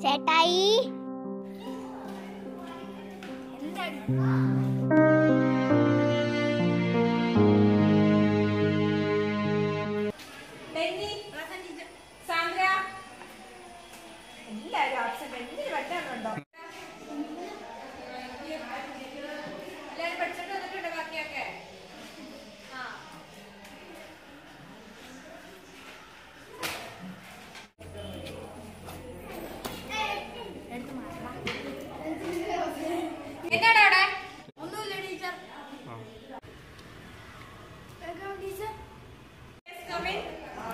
ചേട്ടായി ബെന്നി സാന്ദ്ര എല്ലാവരും ആബ്സെന്റ് എന്തിനു പറ്റാനുണ്ടോ എല്ലാവരും പഠിച്ചിട്ട് വന്നിട്ടുണ്ടോ ബാക്കിയൊക്കെ ആ എന്താണ് അവിടെ ഒന്നുമില്ല ടീച്ചർ ടീച്ചർ come in.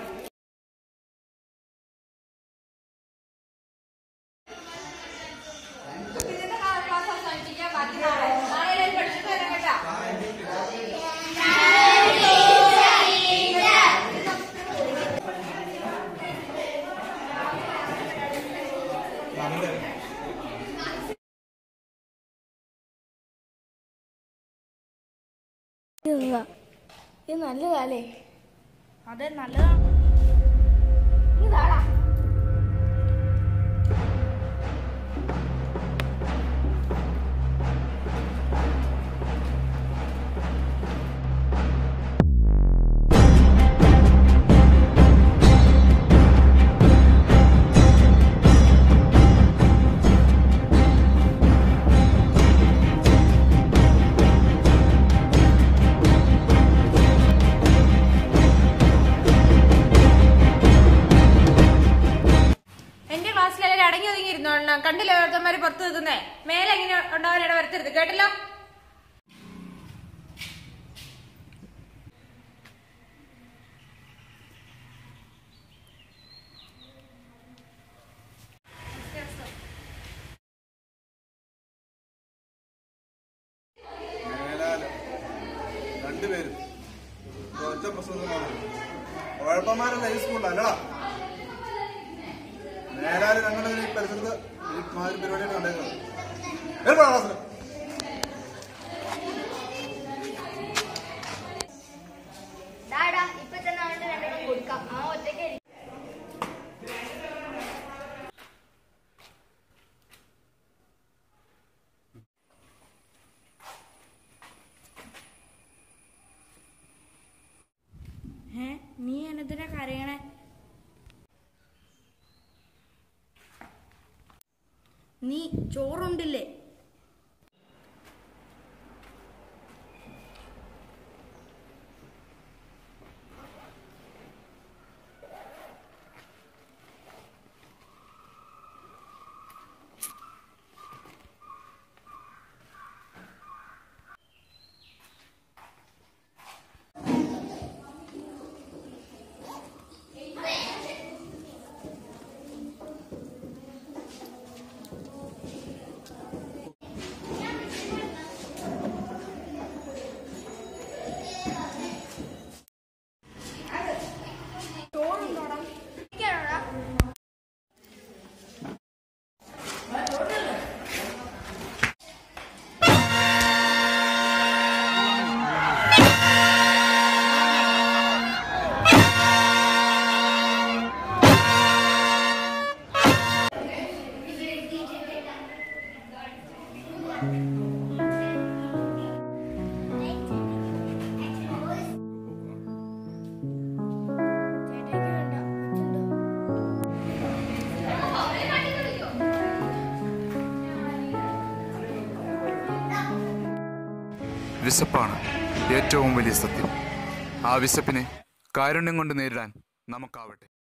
ഇന്നത്തെ ക്ലാസ് അവസാനിപ്പിക്കാം ബാക്കി നാളെ നാളെ എല്ലാവരും പഠിച്ചിട്ട് വരാം കേട്ടോ ഇത് നല്ലതാലേ അതെ നല്ലതാണ് ഇതാടാ എന്റെ ക്ലാസ്സിൽ എല്ലാവരും അടങ്ങി ഒതുങ്ങി ഇരുന്നോളണം കണ്ടില്ല ഓരോരുത്തന്മാര് പുറത്ത് നിൽക്കുന്നേ മേലെ എങ്ങനെ ഉണ്ടാവാൻ ഇട വരുത്തരുത് കേട്ടല്ലോ മേലാല് രണ്ടുപേരും ഒറ്റ പ്രസംഗമാണ് കുഴപ്പന്മാരല്ല ഈ സ്കൂളിലല്ലടാ മേലാല് ഞങ്ങളുടെ ഈ പരിസരത്ത് ഈ മാതിരി പരിപാടിയാണ് കണ്ടേക്കുന്നത് ഏർപ്പെടാ ക്ലാസ്സിൽ ഡാടാ ഇപ്പൊ തന്നെ അവന്റെ രണ്ടെണ്ണം കൊടുക്കാം ആ ഒറ്റയ്ക്ക് ഏ നീ എന്നതിനാ കരയണേ നീ ചോറുണ്ടില്ലേ വിശപ്പാണ് ഏറ്റവും വലിയ സത്യം ആ വിശപ്പിനെ കാരുണ്യം കൊണ്ട് നേരിടാൻ നമുക്കാവട്ടെ